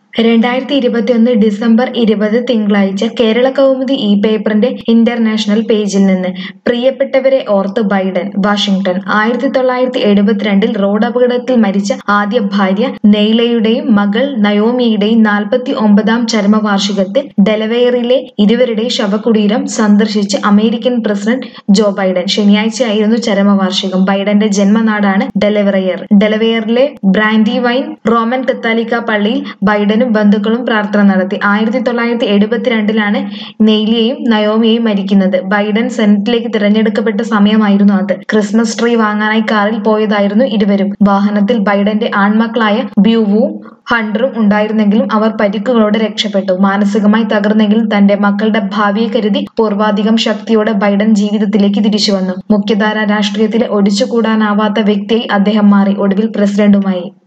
രണ്ടായിരത്തി ഇരുപത്തിയൊന്ന് ഡിസംബർ ഇരുപത് തിങ്കളാഴ്ച കേരള കൗമുദി ഇ പേപ്പറിന്റെ ഇന്റർനാഷണൽ പേജിൽ നിന്ന് പ്രിയപ്പെട്ടവരെ ഓർത്ത് ബൈഡൻ വാഷിംഗ്ടൺ ആയിരത്തി തൊള്ളായിരത്തി എഴുപത്തിരണ്ടിൽ റോഡപകടത്തിൽ മരിച്ച ആദ്യ ഭാര്യ നെയ്ലയുടെയും മകൾ നയോമിയുടെയും നാൽപ്പത്തി ഒമ്പതാം ചരമവാർഷികത്തിൽ ഡെലവെയറിലെ ഇരുവരുടെയും ശവകുടീരം സന്ദർശിച്ച് അമേരിക്കൻ പ്രസിഡന്റ് ജോ ബൈഡൻ ശനിയാഴ്ചയായിരുന്നു ചരമവാർഷികം ബൈഡന്റെ ജന്മനാടാണ് ഡെലവെയർ ഡെലവെയറിലെ ബ്രാൻഡി വൈൻ റോമൻ കത്തോലിക്ക പള്ളിയിൽ ബൈഡനും ബന്ധുക്കളും പ്രാർത്ഥന നടത്തി ആയിരത്തി തൊള്ളായിരത്തി എഴുപത്തിരണ്ടിലാണ് നെയ്ലിയയും നയോമിയയും മരിക്കുന്നത് ബൈഡൻ സെനറ്റിലേക്ക് തിരഞ്ഞെടുക്കപ്പെട്ട സമയമായിരുന്നു അത് ക്രിസ്മസ് ട്രീ വാങ്ങാനായി കാറിൽ പോയതായിരുന്നു ഇരുവരും വാഹനത്തിൽ ബൈഡന്റെ ആൺമക്കളായ ബ്യൂവും ഹണ്ടറും ഉണ്ടായിരുന്നെങ്കിലും അവർ പരിക്കുകളോടെ രക്ഷപ്പെട്ടു മാനസികമായി തകർന്നെങ്കിലും തന്റെ മക്കളുടെ ഭാവിയെ കരുതി പൂർവാധികം ശക്തിയോടെ ബൈഡൻ ജീവിതത്തിലേക്ക് തിരിച്ചു വന്നു മുഖ്യധാര രാഷ്ട്രീയത്തിലെ ഒഴിച്ചുകൂടാനാവാത്ത വ്യക്തിയായി അദ്ദേഹം മാറി ഒടുവിൽ പ്രസിഡന്റുമായി